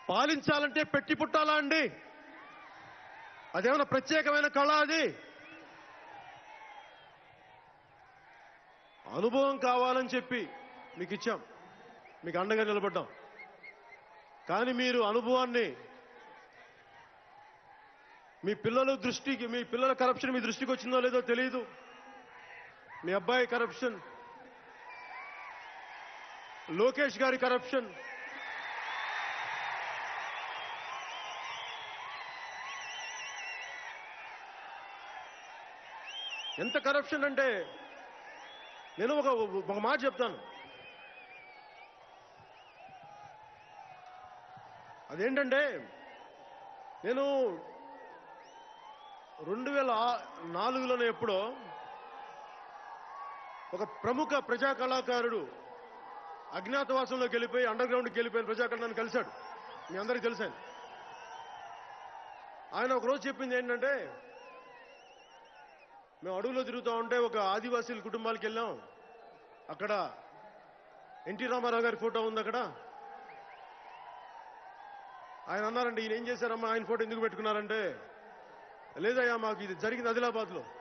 పాలించాలంటే పెట్టి పుట్టాలా అండి అదేమైనా ప్రత్యేకమైన కళ అది అనుభవం కావాలని చెప్పి మీకు ఇచ్చాం మీకు అండగా నిలబడ్డాం కానీ మీరు అనుభవాన్ని మీ పిల్లల దృష్టికి మీ పిల్లల కరప్షన్ మీ దృష్టికి వచ్చిందో లేదో తెలియదు మీ అబ్బాయి కరప్షన్ లోకేష్ గారి కరప్షన్ ఎంత కరప్షన్ అంటే నేను ఒక ఒక మాట చెప్తాను అదేంటంటే నేను రెండు వేల నాలుగులోనే ఎప్పుడో ఒక ప్రముఖ ప్రజా కళాకారుడు అజ్ఞాతవాసంలోకి వెళ్ళిపోయి అండర్ గ్రౌండ్కి వెళ్ళిపోయిన ప్రజాకళాన్ని కలిశాడు మీ అందరికీ తెలిసాను ఆయన ఒక రోజు చెప్పింది ఏంటంటే మేము అడవిలో తిరుగుతూ ఉంటే ఒక ఆదివాసీల కుటుంబాలకు వెళ్ళాం అక్కడ ఎన్టీ రామారావు గారి ఫోటో ఉంది అక్కడ ఆయన అన్నారంటే ఈయన ఏం చేశారమ్మా ఆయన ఫోటో ఎందుకు పెట్టుకున్నారంటే లేదయ్యా మాకు ఇది జరిగింది ఆదిలాబాద్ లో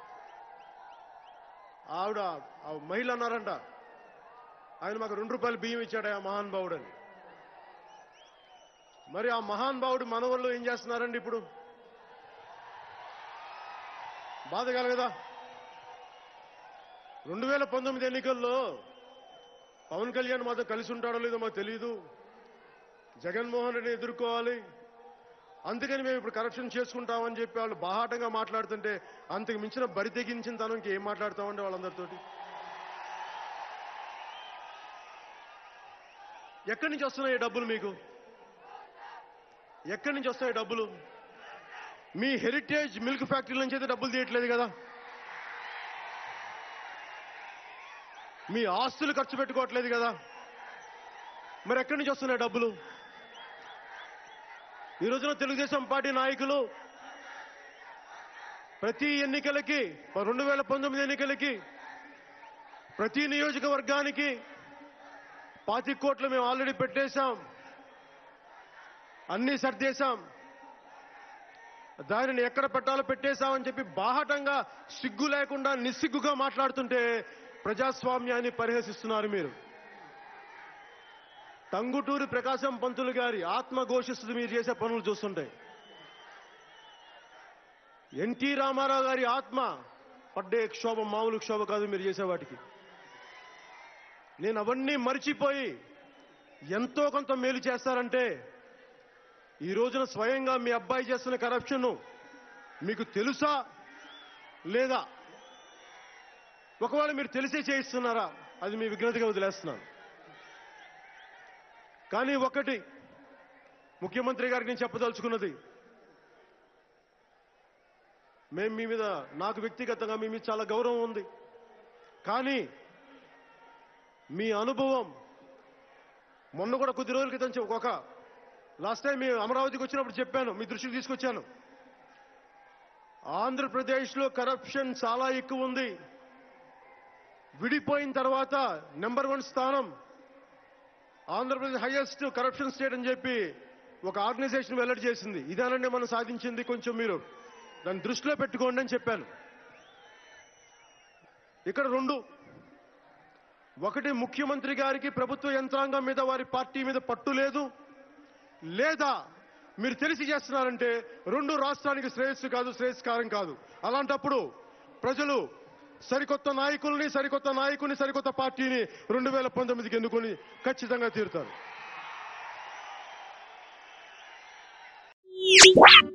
ఆవిడ ఆ మహిళ అన్నారంట ఆయన మాకు రెండు రూపాయలు బియ్యం ఇచ్చాడయ్యా మహాన్ భావుడని మరి ఆ మహాన్ భావుడు మనవళ్ళు ఏం చేస్తున్నారండి ఇప్పుడు బాధ కలగదా రెండు వేల పంతొమ్మిది ఎన్నికల్లో పవన్ కళ్యాణ్ మాతో కలిసి ఉంటాడో లేదో మాకు తెలియదు జగన్మోహన్ రెడ్డిని ఎదుర్కోవాలి అందుకని మేము ఇప్పుడు కరప్షన్ చేసుకుంటామని చెప్పి వాళ్ళు బాహాటంగా మాట్లాడుతుంటే అంతకు మించిన బరి తెగించిన తనంకి ఏం మాట్లాడతామండి వాళ్ళందరితోటి ఎక్కడి నుంచి వస్తున్నాయి ఈ డబ్బులు మీకు ఎక్కడి నుంచి వస్తాయి డబ్బులు మీ హెరిటేజ్ మిల్క్ ఫ్యాక్టరీ నుంచి అయితే డబ్బులు తీయట్లేదు కదా మీ ఆస్తులు ఖర్చు పెట్టుకోవట్లేదు కదా మరి ఎక్కడి నుంచి వస్తున్నాయి డబ్బులు ఈ రోజున తెలుగుదేశం పార్టీ నాయకులు ప్రతి ఎన్నికలకి రెండు వేల పంతొమ్మిది ఎన్నికలకి ప్రతి నియోజకవర్గానికి పాతి కోట్లు మేము ఆల్రెడీ పెట్టేశాం అన్ని సర్దేశాం దానిని ఎక్కడ పెట్టాలో పెట్టేశామని చెప్పి బాహటంగా సిగ్గు లేకుండా నిస్సిగ్గుగా మాట్లాడుతుంటే ప్రజాస్వామ్యాన్ని పరిహసిస్తున్నారు మీరు టంగుటూరి ప్రకాశం పంతులు గారి ఆత్మ ఘోషిస్తుంది మీరు చేసే పనులు చూస్తుంటే ఎన్టీ రామారావు గారి ఆత్మ పడ్డే క్షోభ మామూలు క్షోభ కాదు మీరు చేసే వాటికి నేను అవన్నీ మరిచిపోయి ఎంతో కొంత మేలు చేస్తారంటే ఈ రోజున స్వయంగా మీ అబ్బాయి చేస్తున్న కరప్షన్ మీకు తెలుసా లేదా ఒకవేళ మీరు తెలిసే చేయిస్తున్నారా అది మీ విఘ్నతగా వదిలేస్తున్నాను కానీ ఒకటి ముఖ్యమంత్రి గారికి నేను చెప్పదలుచుకున్నది మేము మీ మీద నాకు వ్యక్తిగతంగా మీ మీద చాలా గౌరవం ఉంది కానీ మీ అనుభవం మొన్న కూడా కొద్ది రోజుల క్రితం చెప్- ఒక లాస్ట్ టైం మీ అమరావతికి వచ్చినప్పుడు చెప్పాను మీ దృష్టికి తీసుకొచ్చాను ఆంధ్రప్రదేశ్లో కరప్షన్ చాలా ఎక్కువ ఉంది విడిపోయిన తర్వాత నెంబర్ వన్ స్థానం ఆంధ్రప్రదేశ్ హైయెస్ట్ కరప్షన్ స్టేట్ అని చెప్పి ఒక ఆర్గనైజేషన్ వెల్లడి చేసింది ఇదేనండి మనం సాధించింది కొంచెం మీరు దాన్ని దృష్టిలో పెట్టుకోండి అని చెప్పాను ఇక్కడ రెండు ఒకటి ముఖ్యమంత్రి గారికి ప్రభుత్వ యంత్రాంగం మీద వారి పార్టీ మీద పట్టు లేదు లేదా మీరు తెలిసి చేస్తున్నారంటే రెండు రాష్ట్రానికి శ్రేయస్సు కాదు శ్రేయస్కారం కాదు అలాంటప్పుడు ప్రజలు సరికొత్త నాయకుల్ని సరికొత్త నాయకుని సరికొత్త పార్టీని రెండు వేల పంతొమ్మిదికి ఎన్నుకొని ఖచ్చితంగా తీరుతారు